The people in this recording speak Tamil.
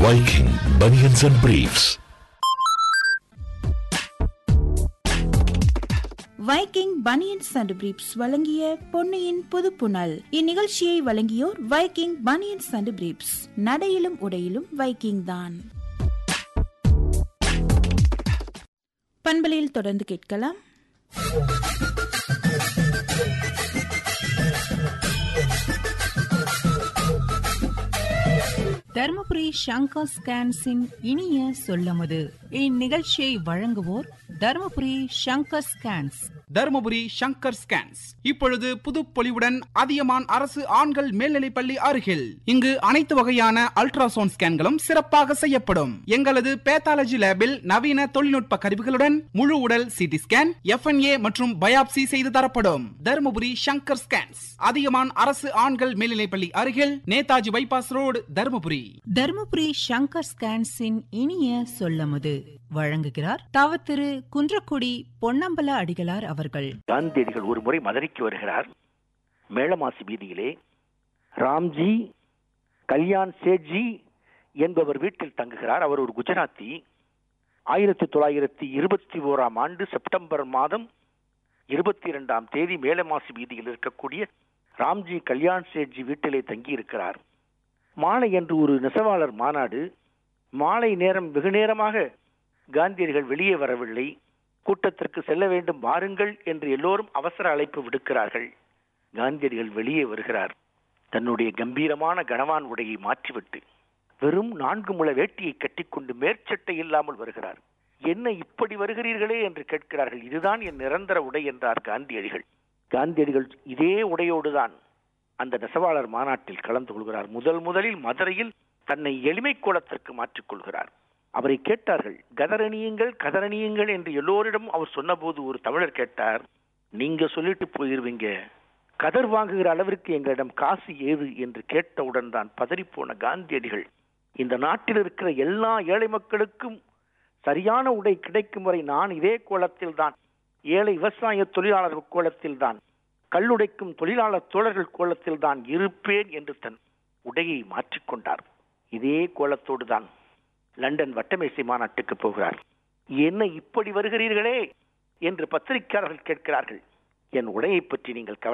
Viking Bunions and Briefs. Viking banians and briefs வழங்கிய பொன்னியின் புதுப்புணல் இந்நிகழ்ச்சியை வழங்கியோர் வைக்கிங் பனியன்ஸ் அண்ட் பிரீப்ஸ் நடையிலும் உடையிலும் வைக்கிங் தான் பண்பலையில் தொடர்ந்து கேட்கலாம் தருமபுரி சங்கர் ஸ்கேன்ஸின் இனிய சொல்லமுது இந்நிகழ்ச்சியை வழங்குவோர் தருமபுரி சங்கர் ஸ்கேன்ஸ் தருமபுரி சங்கர் ஸ்கேன்ஸ் இப்பொழுது புதுப்பொலிவுடன் அதியமான் அரசு ஆண்கள் மேல்நிலைப்பள்ளி அருகில் இங்கு அனைத்து வகையான அல்ட்ராசவுண்ட் ஸ்கேன்களும் சிறப்பாக செய்யப்படும் எங்களது பேத்தாலஜி லேபில் நவீன தொழில்நுட்ப கருவிகளுடன் முழு உடல் சிடி ஸ்கேன் எஃப்என்ஏ மற்றும் பயாப்சி செய்து தரப்படும் தருமபுரி சங்கர் ஸ்கேன்ஸ் அதியமான் அரசு ஆண்கள் மேல்நிலைப்பள்ளி அருகில் நேதாஜி பைபாஸ் ரோடு தருமபுரி தருமபுரி சங்கர் ஸ்கேன்ஸின் இனிய சொல்லமுது வழங்குகிறார் தவ திரு குன்றக்குடி பொன்னம்பல அடிகளார் அவர்கள் காந்தியடிகள் ஒரு முறை மதுரைக்கு வருகிறார் மேளமாசி வீதியிலே ராம்ஜி கல்யாண் சேட்ஜி என்பவர் வீட்டில் தங்குகிறார் அவர் ஒரு குஜராத்தி ஆயிரத்தி தொள்ளாயிரத்தி இருபத்தி ஓராம் ஆண்டு செப்டம்பர் மாதம் இருபத்தி இரண்டாம் தேதி மேலமாசி வீதியில் இருக்கக்கூடிய ராம்ஜி கல்யாண் சேட்ஜி வீட்டிலே தங்கியிருக்கிறார் மாலை என்று ஒரு நெசவாளர் மாநாடு மாலை நேரம் வெகு நேரமாக காந்தியடிகள் வெளியே வரவில்லை கூட்டத்திற்கு செல்ல வேண்டும் வாருங்கள் என்று எல்லோரும் அவசர அழைப்பு விடுக்கிறார்கள் காந்தியடிகள் வெளியே வருகிறார் தன்னுடைய கம்பீரமான கனவான் உடையை மாற்றிவிட்டு வெறும் நான்கு முள வேட்டியை கட்டிக்கொண்டு மேற்சட்டை இல்லாமல் வருகிறார் என்ன இப்படி வருகிறீர்களே என்று கேட்கிறார்கள் இதுதான் என் நிரந்தர உடை என்றார் காந்தியடிகள் காந்தியடிகள் இதே உடையோடுதான் அந்த நெசவாளர் மாநாட்டில் கலந்து கொள்கிறார் முதல் முதலில் மதுரையில் தன்னை எளிமை கோலத்திற்கு மாற்றிக் கொள்கிறார் அவரை கேட்டார்கள் கதரணியுங்கள் கதரணியுங்கள் என்று எல்லோரிடம் அவர் சொன்னபோது ஒரு தமிழர் கேட்டார் நீங்க சொல்லிட்டு போயிருவீங்க கதர் வாங்குகிற அளவிற்கு எங்களிடம் காசு ஏது என்று கேட்டவுடன் தான் பதறிப்போன காந்தியடிகள் இந்த நாட்டில் இருக்கிற எல்லா ஏழை மக்களுக்கும் சரியான உடை கிடைக்கும் வரை நான் இதே கோலத்தில் தான் ஏழை விவசாய தொழிலாளர்கள் கோலத்தில் தான் கல்லுடைக்கும் தொழிலாளர் தோழர்கள் கோலத்தில் தான் இருப்பேன் என்று தன் உடையை மாற்றிக்கொண்டார் இதே கோலத்தோடு தான் லண்டன் வட்டமேசை மாநாட்டுக்கு போகிறார் என்ன இப்படி வருகிறீர்களே என்று பத்திரிகையாளர்கள் கேட்கிறார்கள் என் உடையை பற்றி நீங்கள் கவலை